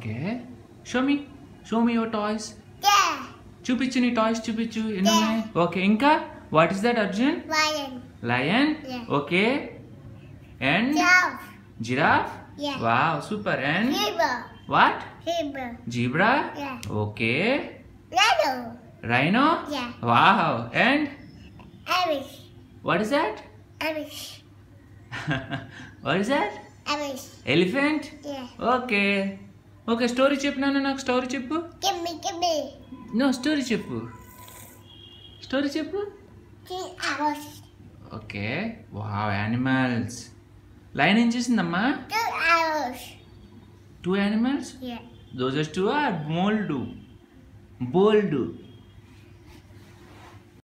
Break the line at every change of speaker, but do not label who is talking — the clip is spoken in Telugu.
Okay show me show me your toys
Yeah.
చూపించు నీ టాయ్స్ చూపించు ఎన్ని ఉన్నాయి ఓకే ఇంకా what is that Arjun
Lion.
Lion
Yeah.
Okay and
Dove.
Giraffe
Yeah.
Wow super and
Zebra.
What
Zebra.
Zebra
Yeah.
Okay
Rhino.
Rhino
Yeah.
Wow and
Irish.
What is that
Irish.
What is that
Irish.
Elephant
Yeah.
Okay okay story చెప్పు నాన్న నాకు స్టోరీ చెప్పు
Give me, give me.
No story చెప్పు స్టోరీ చెప్పు
Three hours.
Okay wow animals line ఏం చేసిందమ్మా
Two hours.
Two animals
Yeah.
Those are two are mould bold